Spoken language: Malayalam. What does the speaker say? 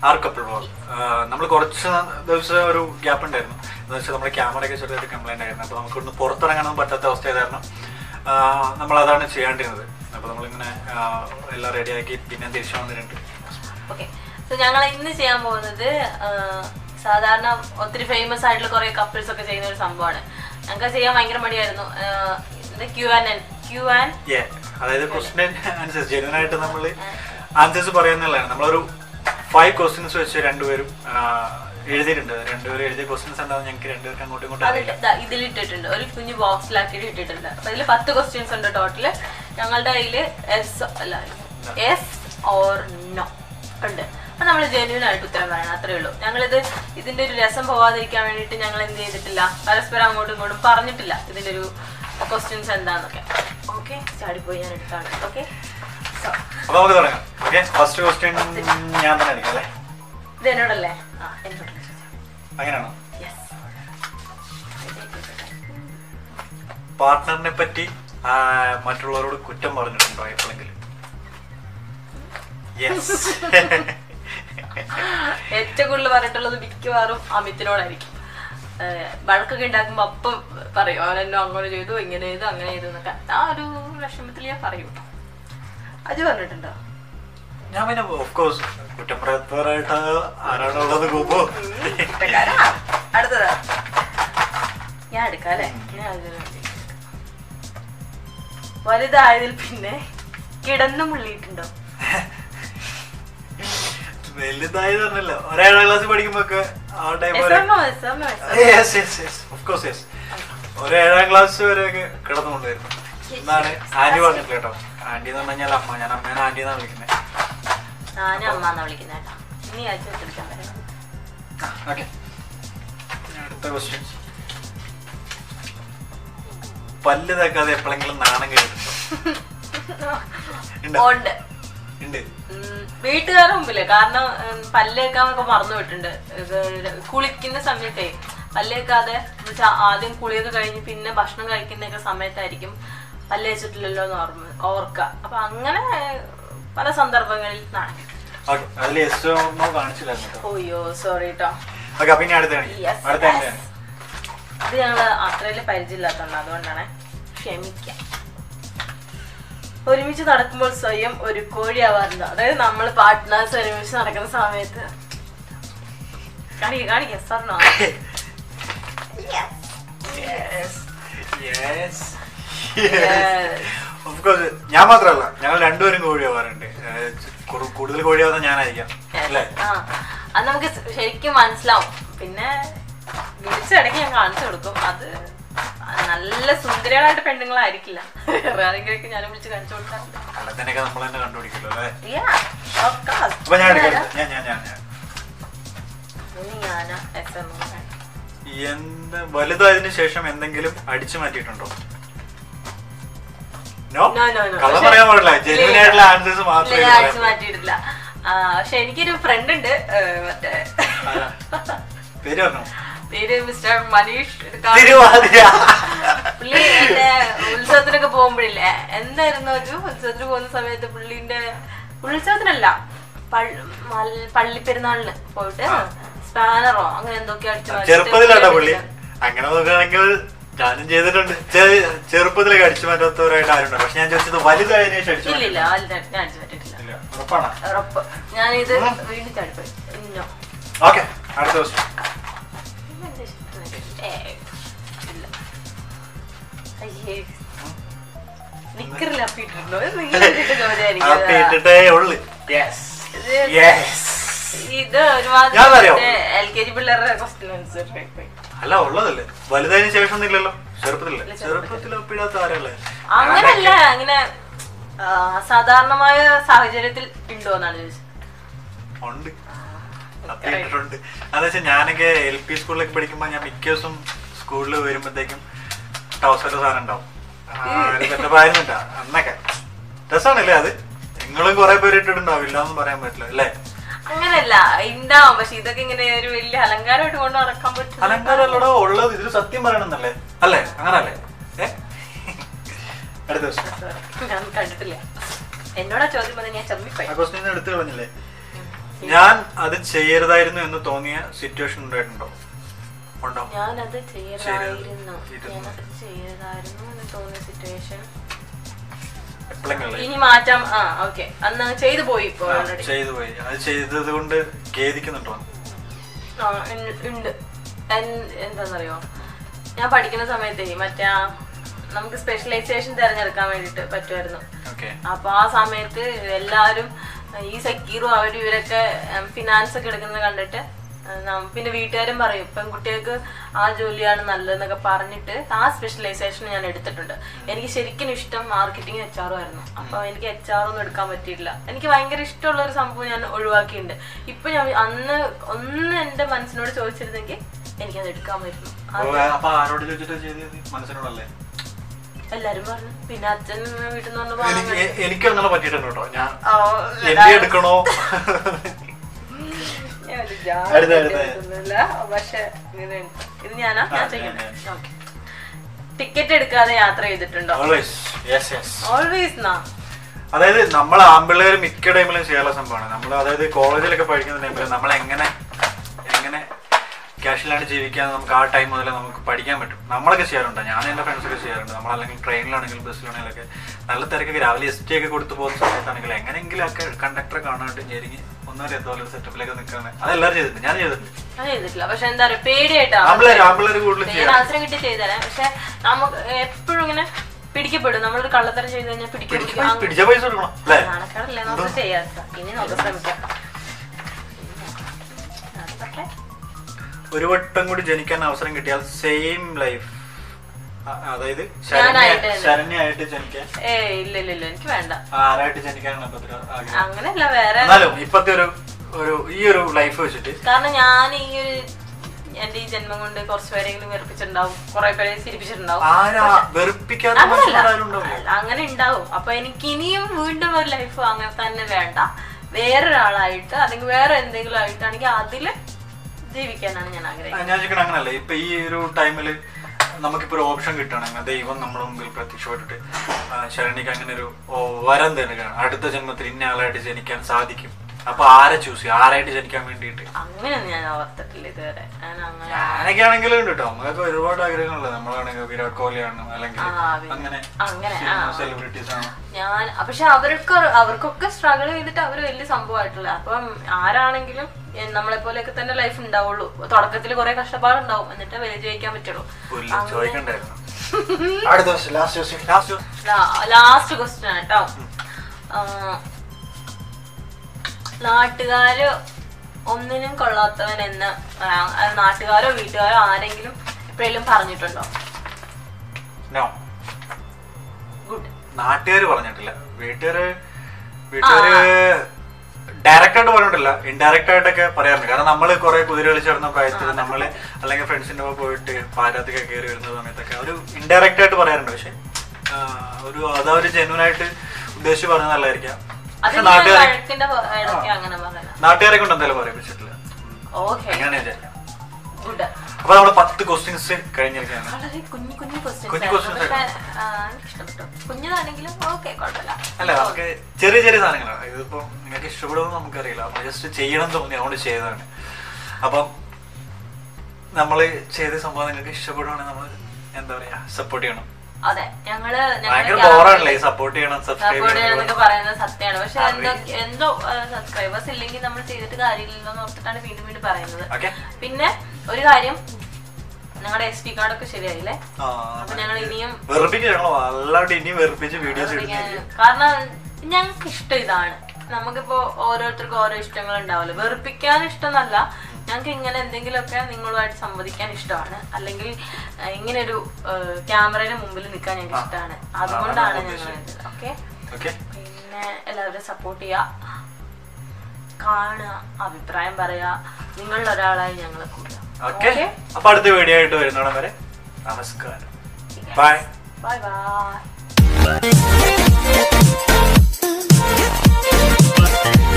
ആർ കപ്പിൾ വ്ളോഗ് നമ്മൾ കുറച്ച് ദിവസം ഒരു ഗ്യാപ്പ് ഉണ്ടായിരുന്നു എന്ന് വെച്ചാൽ നമ്മുടെ ക്യാമറയൊക്കെ ചെറിയൊരു കംപ്ലൈന്റ് ആയിരുന്നു അപ്പോൾ നമുക്കൊന്ന് പുറത്തിറങ്ങാനൊന്നും പറ്റാത്ത അവസ്ഥ കാരണം നമ്മൾ അതാണ് ചെയ്യാണ്ടിരുന്നത് അപ്പോൾ നമ്മളിങ്ങനെ ആ, എല്ലാം റെഡിയാക്കി പിന്നെ തിരിച്ചു വന്നിട്ടുണ്ട് ഓക്കെ സോ ഞങ്ങൾ ഇന്ന് ചെയ്യാൻ പോകുന്നത് ആ, സാധാരണ ഒത്തിരി ഫേമസ് ആയിട്ടുള്ള കുറെ കപ്പിൾസ് ഒക്കെ ചെയ്യുന്ന ഒരു സംഭവമാണ് ഞങ്ങൾക്ക് ചെയ്യാൻ ഭയങ്കര മടിയായിരുന്നു Q and Q and Yeah. അതായത് ക്വസ്റ്റ്യൻ ആൻസേഴ്സ് ജെന്യൂൻ ആയിട്ട് നമ്മൾ ആൻസേഴ്സ് പറയാന്നുള്ളതാണ് നമ്മളൊരു ഫൈവ് ക്വസ്റ്റ്യൻസ് വെച്ച് രണ്ടുപേരും ആ, എഴുതിയിട്ടുണ്ട് രണ്ടുപേരും എഴുതിയ ക്വസ്റ്റ്യൻസ് എന്താണെന്ന് ഞങ്ങൾക്ക് രണ്ടുപേർക്കും അങ്ങോട്ടും ഇങ്ങോട്ടും അറിയില്ല ഇതിൽ ഇട്ടിട്ടുണ്ട് ഒരു കുഞ്ഞു ബോക്സിലാക്കിയിട്ട് ഇട്ടിട്ടുണ്ട് അപ്പൊ ഇതിൽ പത്ത് ക്വസ്റ്റ്യൻസ് ഉണ്ട് ടോട്ടല് ഞങ്ങളുടെ കയ്യിൽ എസ് അല്ല എസ് ഓർ നോ ഉണ്ട് അപ്പൊ നമ്മൾ ജെന്യൂൻ ആയിട്ട് ഉത്തരം പറയണം അത്രേ ഉള്ളൂ ഞങ്ങളിത് ഇതിന്റെ ഒരു രസം പോവാതിരിക്കാൻ വേണ്ടിയിട്ട് ഞങ്ങൾ എന്ത് ചെയ്തിട്ടില്ല പരസ്പരം അങ്ങോട്ടും ഇങ്ങോട്ടും പറഞ്ഞിട്ടില്ല ഇതിന്റെ ഒരു ക്വസ്റ്റ്യൻസ് എന്താന്നൊക്കെ ഓക്കെ ചാടിപ്പോയി ഞാൻ എടുത്താണ് ഓക്കെ സോ അപ്പൊ നമുക്ക് തുടങ്ങാം ഓക്കെ ഫസ്റ്റ് ക്വസ്റ്റ്യൻ ഞാൻ തന്നെ എടുക്കാം അല്ലേ ഇത് എന്നോടല്ലേ ആ എന്നോട് അങ്ങനെയാണോ യെസ് പാർട്ട്ണറിനെ പറ്റി ആ, മറ്റുള്ളവരോട് കുറ്റം പറഞ്ഞിട്ടുണ്ടോ എപ്പോഴെങ്കിലും യെസ് ഏറ്റവും കൂടുതൽ പറഞ്ഞിട്ടുള്ളത് മിക്കവാറും അമിത്തിനോടായിരിക്കും ഏഹ് വഴക്കൊക്കെ ഉണ്ടാക്കുമ്പോ അപ്പൊ പറയും അവൻ എന്നെ അങ്ങനെ ചെയ്തു ഇങ്ങനെ ചെയ്തു അങ്ങനെ ചെയ്തു എന്നൊക്കെ ആ ഒരു വിഷമത്തിൽ ഞാൻ പറയും അത് പറഞ്ഞിട്ടുണ്ടോ ഞാൻ പിന്നെ ഓഫ് കോഴ്സ് കുറ്റം പറയാത്തവരായിട്ട് ആരാണുള്ളത് ഗോപു കുറ്റക്കാരാ? അടുത്തത് ഞാൻ എടുക്കാം അല്ലേ ഞാൻ അതിന് വേണ്ടി എടുക്കാം. വലുതായതിൽ പിന്നെ കിടന്നു മുള്ളിയിട്ടുണ്ടോ വലുതായി പറഞ്ഞല്ലോ ഒരേഴാം ക്ലാസ് പഠിക്കുമ്പോ ആ time S M O, S M O, S M O. Of course yes ഒരു ഏഴാം ക്ലാസ് വരെയൊക്കെ കിടന്നുകൊണ്ടായിരുന്നു എന്നാണ് ആന്റി പറഞ്ഞിട്ടില്ല കേട്ടോ ആന്റി എന്ന് പറഞ്ഞാൽ അമ്മ ഞാൻ അമ്മേനെ ആന്റി എന്നാണ് വിളിക്കുന്നത് ഞാനും അമ്മാന്നാ വിളിക്കുന്നത് കേട്ടോ ഇനി ആഴ്ച വിളിക്കാൻ വരാം ഓക്കെ അടുത്ത ക്വസ്റ്റ്യൻ പല്ല് തേക്കാതെ എപ്പോഴെങ്കിലും നാണം കേട്ടിട്ടുണ്ടോ ഉണ്ടോ? ഉണ്ട് ഉണ്ട് ഉം, വീട്ടുകാരുടെ മുമ്പില് കാരണം ഉം, പല്ല് വെക്കാനൊക്കെ മറന്നു വിട്ടുണ്ട് ഇത് കുളിക്കുന്ന സമയത്തേ പല്ല് വെക്കാതെ എന്നുവെച്ചാ ആദ്യം കുളിയൊക്കെ കഴിഞ്ഞ് പിന്നെ ഭക്ഷണം കഴിക്കുന്നൊക്കെ സമയത്തായിരിക്കും പല്ല് വെച്ചിട്ടില്ലല്ലോ എന്ന് ഓർമ്മ ഓർക്കുക അപ്പൊ അങ്ങനെ പല സന്ദർഭങ്ങളിൽ നാണയം ഓക്കെ അതിൽ എസ് ഒന്നോ കാണിച്ചില്ലായിരുന്നു കേട്ടോ ഓയ്യോ സോറി കേട്ടോ ഓക്കെ അപ്പൊ ഇനി അടുത്ത കാണിക്കും Yes, അടുത്ത yes. എന്താണ് ഇത് ഞങ്ങള് അത്രയില് പരിചയമില്ലാത്തതുകൊണ്ട് അതുകൊണ്ടാണ് ക്ഷമിക്കാം ഒരുമിച്ച് നടക്കുമ്പോൾ സ്വയം ഒരു കോഴിയാവാറുണ്ടോ അതായത് നമ്മൾ പാർട്ട്നേഴ്സ് ഒരുമിച്ച് നടക്കുന്ന സമയത്ത് കാണിക്ക കാണിക്ക സ്വർണ്ണോ Yes. Of course. ഞാൻ മാത്രമല്ല ഞങ്ങൾ രണ്ടുപേരും കോഴിയാവാറുണ്ട് ഏഹ് കുറു- കൂടുതൽ കോഴിയാവുന്ന ഞാനായിരിക്കാം അല്ലേ ആ അത് നമുക്ക് ശരിക്കും മനസ്സിലാവും പിന്നെ വിളിച്ചിടയ്ക്ക് ഞാൻ കാണിച്ചു കൊടുക്കും അത് നല്ല സുന്ദരികളായിട്ട് പെണ്ണുങ്ങളായിരിക്കില്ല വേറെ ആരെങ്കിലൊക്കെ ഞാൻ വിളിച്ച് കാണിച്ചു കൊടുക്കാറുണ്ട് കള്ളത്തിനൊക്കെ നമ്മൾ തന്നെ കണ്ടുപിടിക്കുമല്ലോ അല്ലേ Yeah, of course. അപ്പൊ ഞാൻ എടുക്കാം ഞാൻ ഞാൻ ഞാൻ ഞാൻ ഇനി ഞാനാ എസ് എം എന്ത് വലുതായതിനു ശേഷം എന്തെങ്കിലും അടിച്ചു മാറ്റിയിട്ടുണ്ടോ നോ No, no, no. കള്ളം പക്ഷേ- പറയാൻ പാടില്ല ജെന്യൂൻ ഇല്ല. ആയിട്ടുള്ള ആൻസേഴ്സ് മാത്രമേ ഇല്ല, ഇതിൽ അടിച്ചു പറയാൻ മാറ്റിയിട്ടില്ല ആ, പക്ഷെ എനിക്കൊരു ഫ്രണ്ട് ഉണ്ട് ഏ, മറ്റേ ആരാ? പേര് പറഞ്ഞോ പേര് മിസ്റ്റർ മനീഷ് തിരുവാതിര പുള്ളി എന്റെ ഉത്സവത്തിനൊക്കെ പോകുമ്പോഴില്ലേ എന്തായിരുന്നു ഒരു ഉത്സവത്തിന് പോകുന്ന സമയത്ത് പുള്ളിന്റെ ഉത്സവത്തിനല്ല പള്ളി- മൽ- പള്ളിപ്പെരുന്നാളിന് പോയിട്ട് സ്പാനറോ അങ്ങനെ എന്തൊക്കെയോ അടിച്ചു മാറ്റിയിട്ട് ചെറുപ്പത്തിലാട്ടോ പുള്ളി പുള്ളി അങ്ങനെ നോക്കുകയാണെങ്കിൽ ഞാനും ചെയ്തിട്ടുണ്ട് ചെ- ചെറുപ്പത്തിലൊക്കെ അടിച്ചു മാറ്റാത്തവരായിട്ട് ആരുണ്ട് പക്ഷെ ഞാൻ ചോദിച്ചത് വലുതായതിനു ശേഷം അടിച്ചു ഇല്ലില്ല വലുതായിട്ട് ഞാൻ അടിച്ചു മാറ്റിയിട്ടില്ല ഇല്ല ഉറപ്പാണ് ഉറപ്പ് ഞാനിത് വീണ്ടും ചാടിപ്പോയി ഇന്നോ ഓക്കെ അടുത്ത ദിവസം നിക്കറിൽ അപ്പിട്ടിട്ടുണ്ടോ ഇത് നിങ്ങൾ ഇട്ടിട്ട് ചോദ്യമായിരിക്കും. ഹാപ്പി ഇട്ടിട്ടേ ഉള്ളു യെസ് ഇത് യെസ് ഇത് ഒരുമാതിരി ഞാനറിയോ? എൽ കെ ജി പിള്ളേരുടെ ക്വസ്റ്റ്യൻ ആൻസർ പോയി അല്ല ഉള്ളതല്ലേ വലുതായതിനു ശേഷം ഒന്നും ഇല്ലല്ലോ ചെറുപ്പത്തിലല്ലേ ചെറുപ്പത്തിൽ ഒപ്പിടാത്ത ആരല്ലേ അങ്ങനല്ല അങ്ങനെ ആ, സാധാരണമായ സാഹചര്യത്തിൽ ഉണ്ടോ എന്നാണ് ചോദിച്ചത് ഉണ്ട് തപ്പി ഇട്ടിട്ടുണ്ട് അതെന്ന് വെച്ചാൽ ഞാനൊക്കെ എൽ പി സ്കൂളിലൊക്കെ പഠിക്കുമ്പോൾ ഞാൻ മിക്ക ദിവസം സ്കൂളിൽ വരുമ്പോഴത്തേക്കും ടൗസറിന്റെ സാധനം ഉണ്ടാവും ആയിരുന്നില്ല അന്നൊക്കെ രസമാണല്ലേ അത് നിങ്ങളും കുറെ പേര് ഇട്ടിട്ടുണ്ടാവും ഇല്ലാന്ന് പറയാൻ പറ്റില്ല അല്ലേ അങ്ങനെയല്ല ഉണ്ടാവും പക്ഷെ ഇതൊക്കെ ഇങ്ങനെ ഒരു വലിയ അലങ്കാരമായിട്ട് കൊണ്ട് നടക്കാൻ പറ്റും അലങ്കാരമല്ലടോ ഉള്ളത് ഇതിൽ സത്യം പറയണമെന്നല്ലേ അല്ലേ അങ്ങനല്ലേ ഏ അടുത്ത ദിവസം ഞാൻ കണ്ടിട്ടില്ല എന്നോടാ ചോദ്യം വന്ന് ഞാൻ ചമ്മിപ്പോയി ആ ക്വസ്റ്റ്യൻ എടുത്തു കളഞ്ഞില്ലേ ഞാൻ അത് ചെയ്യരുതായിരുന്നു എന്ന് തോന്നിയ സിറ്റുവേഷൻ ഉണ്ടായിട്ടുണ്ടോ ഉണ്ടോ ഞാനത് ചെയ്യലായിരുന്നു ചെയ്തിരുന്നു. ഞാനത് ചെയ്യലായിരുന്നു എന്ന് തോന്നിയ സിറ്റുവേഷൻ എപ്പോഴെങ്കിലും ഇനി മാറ്റാം ആ ഓക്കെ അന്ന് ചെയ്തു പോയി ഇപ്പോൾ ഓൾറെഡി ചെയ്തു പോയി അത് ചെയ്തത് കൊണ്ട് ഖേദിക്കുന്നുണ്ടോ ആ ഇൻ- ഉണ്ട് എൻ- എന്താന്നറിയോ ഞാൻ പഠിക്കുന്ന സമയത്തേ മറ്റേ ആ നമുക്ക് സ്പെഷ്യലൈസേഷൻ തിരഞ്ഞെടുക്കാൻ വേണ്ടിയിട്ട് പറ്റുമായിരുന്നു ഓക്കെ അപ്പൊ ആ സമയത്ത് എല്ലാവരും ഈ സക്കീറും അവരും ഇവരൊക്കെ ഫിനാൻസ് ഒക്കെ എടുക്കുന്നത് കണ്ടിട്ട് ആ, നം- പിന്നെ വീട്ടുകാരും പറയും പെൺകുട്ടികൾക്ക് ആ ജോലിയാണ് നല്ലതെന്നൊക്കെ പറഞ്ഞിട്ട് ആ സ്പെഷ്യലൈസേഷൻ ഞാൻ എടുത്തിട്ടുണ്ട് എനിക്ക് ശരിക്കും ഇഷ്ടം മാർക്കറ്റിംഗ് എച്ച് ആറും ആയിരുന്നു അപ്പൊ എനിക്ക് എച്ച് ആർ ഒന്നും എടുക്കാൻ പറ്റിയില്ല എനിക്ക് ഭയങ്കര ഇഷ്ടമുള്ള ഒരു സംഭവം ഞാൻ ഒഴിവാക്കിയിട്ടുണ്ട് ഇപ്പൊ ഞാൻ അന്ന് ഒന്ന് എന്റെ മനസ്സിനോട് ചോദിച്ചിരുന്നെങ്കിൽ എനിക്കത് എടുക്കാൻ പറ്റുന്നു അപ്പൊ ആരോട് ചോദിച്ചിട്ട് ചെയ്തത് മനസ്സിനോടല്ലേ എല്ലാരും പറഞ്ഞു പിന്നെ അച്ഛൻ വീട്ടിൽ നിന്ന് പറഞ്ഞു എനിക്ക് എ- എനിക്കും അങ്ങനെ പറ്റിയിട്ടുണ്ട് കേട്ടോ ഞാൻ ഓ, എന്റെ എടുക്കണോ ഞാൻ ഒരു അടുത്ത, ജാതി അടുത്ത. എടുക്കുന്നില്ല. പക്ഷെ ഇങ്ങനെ ഉണ്ട്. ഇത് ഞാനാ ആ, ഞാൻ ചെയ്യട്ടെ ഞാൻ, ഓക്കെ ടിക്കറ്റ് എടുക്കാതെ യാത്ര ചെയ്തിട്ടുണ്ടോ ഓൾവേസ് യെസ് യെസ് ഓൾവേസ് നാ അതായത് നമ്മൾ ആമ്പിള്ളേർ മിക്ക ടൈമിലും ചെയ്യാനുള്ള സംഭവമാണ് നമ്മൾ അതായത് കോളേജിലൊക്കെ പഠിക്കുന്ന ടൈമിൽ നമ്മൾ എങ്ങനെ എങ്ങനെ ക്യാഷിലാണ് ജീവിക്കാൻ നമുക്ക് ആ ടൈം മുതൽ നമുക്ക് പഠിക്കാൻ പറ്റും നമ്മളൊക്കെ ചെയ്യാറുണ്ട് ഞാൻ എൻ്റെ ഫ്രണ്ട്സൊക്കെ ചെയ്യാറുണ്ട് നമ്മൾ അല്ലെങ്കിൽ ട്രെയിനിലാണെങ്കിലും ബസ്സിലാണെങ്കിലൊക്കെ നല്ല തിരക്കൊക്കെ രാവിലെ എസ് ടി ഒക്കെ കൊടുത്തു പോകുന്ന സമയത്താണെങ്കിൽ എങ്ങനെയെങ്കിലും ഒക്കെ കണ്ടക്ടറെ കാണാണ്ട് ഞെരുങ്ങി ഒന്നും എന്തോലും സെറ്റപ്പിലൊക്കെ നിൽക്കുകയാണ് അതെല്ലാവരും ചെയ്തിട്ടുണ്ട് ഞാൻ ചെയ്തിട്ടുണ്ട് ഞാൻ ചെയ്തിട്ടില്ല പക്ഷെ എന്താ പറയാ പേടിയായിട്ടാ ആമ്പിള്ളേർ ആമ്പിള്ളേർ കൂടുതലും ഞാൻ ചെയ്യാം അവസരം കിട്ടി ചെയ്തരാം പക്ഷെ നമുക്ക് എപ്പോഴും ഇങ്ങനെ പിടിക്കപ്പെടും നമ്മളൊരു കള്ളത്തരം ചെയ്ത് കഴിഞ്ഞാൽ പിടിക്കപ്പെടും പിടിച്ച പൈസ കൊടുക്കണം അല്ലേ നാണക്കാടല്ലേ നമുക്ക് ചെയ്യാത്ത ഇനി നമുക്ക് ശ്രമിക്കാം അതൊക്കെ ഒരു വട്ടം കൂടി ജനിക്കാൻ അവസരം കിട്ടിയാൽ സെയിം ലൈഫ് അതായത് ശരണ്യ ഞാനായിട്ട് തന്നെ. ശരണ്യായിട്ട് ജനിക്കാൻ ഏ ഇല്ല ഇല്ല ഇല്ല എനിക്ക് വേണ്ട ആരായിട്ട് ജനിക്കാനാണ് ഇപ്പത്തെ ഒരു ആഗ്രഹം അങ്ങനെയല്ല വേറെ എന്നാലും ഇപ്പത്തെ ഒരു ഒരു ഈ ഒരു ലൈഫ് വെച്ചിട്ട് കാരണം ഞാൻ ഈ ഒരു എന്റെ ഈ ജന്മം കൊണ്ട് കുറച്ച് പേരെങ്കിലും വെറുപ്പിച്ചിട്ടുണ്ടാവും കുറെ പേരെ ചിരിപ്പിച്ചിട്ടുണ്ടാവും ആരാ വെറുപ്പിക്കാത്ത അങ്ങനല്ല മനുഷ്യന്മാരും ഉണ്ടാവില്ലേ അല്ല, അങ്ങനെ ഉണ്ടാവും അപ്പൊ എനിക്ക് ഇനിയും വീണ്ടും ഒരു ലൈഫ് അങ്ങനെ തന്നെ വേണ്ട വേറൊരാളായിട്ട് അല്ലെങ്കിൽ വേറെ എന്തെങ്കിലും ആയിട്ടാണെങ്കിൽ അതില് ജീവിക്കാനാണ് ഞാൻ ആ, ആഗ്രഹിക്കുന്നത് ഞാൻ ചോദിക്കണം അങ്ങനല്ല ഇപ്പൊ ഈ ഒരു ടൈമില് നമുക്കിപ്പോ ഒരു ഓപ്ഷൻ കിട്ടുകയാണെങ്കിൽ ദൈവം നമ്മുടെ മുമ്പിൽ പ്രത്യക്ഷപ്പെട്ടിട്ട് ആ, ശരണ്യക്ക് അങ്ങനെ ഒരു ഓ, വരം തരികയാണ് അടുത്ത ജന്മത്തിൽ ഇന്ന ആളായിട്ട് ജനിക്കാൻ സാധിക്കും അപ്പൊ ആരെ ചൂസ് ചെയ്യും ആരായിട്ട് ജനിക്കാൻ വേണ്ടിയിട്ട് അങ്ങനെയൊന്നും ഞാൻ ഓർത്തിട്ടില്ല ഇതുവരെ ഞാൻ അങ്ങനെ ഞാനൊക്കെ ആണെങ്കിലും ഉണ്ട് കേട്ടോ നമുക്ക് ഒരുപാട് ആഗ്രഹങ്ങളുണ്ട് നമ്മളാണെങ്കിൽ വിരാട് കോഹ്ലിയാണ് അല്ലെങ്കിൽ ആ, പിന്നെ അങ്ങനെ അങ്ങനെ, ആ. സെലിബ്രിറ്റീസ് ആണ് ഞാൻ പക്ഷെ അവർക്ക് അവർക്കൊക്കെ സ്ട്രഗിൾ ചെയ്തിട്ട് അവർ വലിയ സംഭവമായിട്ടുള്ള അപ്പം ആരാണെങ്കിലും എ- നമ്മളെ പോലെയൊക്കെ തന്നെ ലൈഫ് ഉണ്ടാവുള്ളൂ തുടക്കത്തിൽ കുറെ കഷ്ടപ്പാടുണ്ടാവും എന്നിട്ട് വലിയ ജയിക്കാൻ പറ്റുള്ളൂ പുല്ല് ചോദിക്കണ്ടായിരുന്നു അടുത്ത ദിവസം ലാസ്റ്റ് ദിവസം ലാസ്റ്റ് ദിവസം ലാസ്റ്റ് ക്വസ്റ്റ്യൻ ആണ് കേട്ടോ ആ, നാട്ടുകാര് ഒന്നിനും കൊള്ളാത്തവൻ എന്ന് ആ, അത് നാട്ടുകാരോ വീട്ടുകാരോ ആരെങ്കിലും എപ്പോഴെങ്കിലും പറഞ്ഞിട്ടുണ്ടോ നോ ഗുഡ് നാട്ടുകാര് പറഞ്ഞിട്ടില്ല വീട്ടുകാര് വീട്ടുകാര് ഡയറക്റ്റ് ആയിട്ട് പറഞ്ഞിട്ടില്ല ഇൻഡയറക്റ്റ് ആയിട്ടൊക്കെ പറയാറുണ്ട് കാരണം നമ്മൾ കുറെ കുതിര കളിച്ചിടുന്ന പ്രായത്തിൽ നമ്മള് അല്ലെങ്കിൽ ഫ്രണ്ട്സിന്റെ ഒപ്പം പോയിട്ട് പാരാത്തൊക്കെ കയറി വരുന്ന സമയത്തൊക്കെ ഒരു ഇൻഡയറക്റ്റ് ആയിട്ട് പറയാറുണ്ട് പക്ഷെ ആ, ഒരു അതവര് ജെന്യൂൻ ആയിട്ട് ഉദ്ദേശിച്ച് പറഞ്ഞതല്ലായിരിക്കാം അത് പക്ഷെ ഞാൻ നാട്ടുകാരെ വഴക്കിന്റെ പ- ഇടയ്ക്ക് അങ്ങനെ പറയുന്നത് നാട്ടുകാരെ കൊണ്ട് എന്തായാലും പറയിപ്പിച്ചിട്ടില്ല ഓക്കെ അങ്ങനെ വിചാരിക്കാം ഗുഡ് അപ്പൊ നമ്മള് പത്ത് ക്വസ്റ്റ്യൻസ് കഴിഞ്ഞിരിക്കുകയാണ് വളരെ കുഞ്ഞു കുഞ്ഞു കുഞ്ഞു ക്വസ്റ്റ്യൻസ് questions പക്ഷെ എനിക്ക് ഇഷ്ടപ്പെട്ടു കുഞ്ഞതാണെങ്കിലും ഓക്കെ കുഴപ്പമില്ല അല്ല നമുക്ക് ചെറിയ ചെറിയ സാധനങ്ങളാണ് ഇതിപ്പോ നിങ്ങൾക്ക് ഇഷ്ടപ്പെടുമെന്ന് നമുക്കറിയില്ല നമ്മൾ ജസ്റ്റ് ചെയ്യണം എന്ന് തോന്നി അതുകൊണ്ട് ചെയ്തതാണ് അപ്പം നമ്മൾ ചെയ്ത സംഭവം നിങ്ങൾക്ക് ഇഷ്ടപ്പെടുവാണെങ്കിൽ നമ്മൾ എന്താ പറയാ സപ്പോർട്ട് ചെയ്യണം അതെ ഞങ്ങള് ഭയങ്കര ബോറാണല്ലേ ഈ സപ്പോർട്ട് ചെയ്യണം സബ്സ്ക്രൈബ് സപ്പോർട്ട് ചെയ്യണം ചെയ്യണമെന്നൊക്കെ പറയുന്നത് സത്യമാണ് പക്ഷെ എന്തോ അറിയില്ല. എന്തോ സബ്സ്ക്രൈബേഴ്സ് ഇല്ലെങ്കിൽ നമ്മൾ ചെയ്തിട്ട് കാര്യമില്ലല്ലോ എന്ന് ഓർത്തിട്ടാണ് വീണ്ടും വീണ്ടും പറയുന്നത് ഓക്കെ പിന്നെ ഒരു കാര്യം ഞങ്ങളുടെ എസ് ഡി കാർഡൊക്കെ ശരിയായില്ലേ അപ്പൊ ഞങ്ങൾ ഇനിയും വെറുപ്പിച്ച് ഞങ്ങൾ വല്ലാണ്ട് ഇനിയും വെറുപ്പിച്ച് വീഡിയോസ് ഇടുന്നില്ല കാരണം ഞങ്ങൾക്ക് ഇഷ്ടം ഇതാണ് നമുക്കിപ്പോ ഓരോരുത്തർക്കും ഓരോ ഇഷ്ടങ്ങൾ ഉണ്ടാവല്ലോ വെറുപ്പിക്കാൻ ഇഷ്ടമല്ല ഞങ്ങൾക്ക് ഇങ്ങനെ എന്തെങ്കിലുമൊക്കെ നിങ്ങളുമായിട്ട് സംവദിക്കാൻ ഇഷ്ടമാണ് അല്ലെങ്കിൽ ഏഹ്, ഇങ്ങനെ ഒരു ക്യാമറയുടെ മുമ്പിൽ നിൽക്കാൻ ഞങ്ങൾക്ക് ഇഷ്ടമാണ് അതുകൊണ്ടാണ് ഞങ്ങൾ ഓക്കെ ഓക്കെ പിന്നെ എല്ലാവരും സപ്പോർട്ട് ചെയ്യുക കാണുക അഭിപ്രായം പറയുക നിങ്ങളിൽ ഒരാളായി ഞങ്ങളെ കൂടുക ഓക്കെ അപ്പൊ അടുത്ത വീഡിയോ ആയിട്ട് വരുന്നോടം വരെ നമസ്കാരം ബൈ ബൈ ബൈ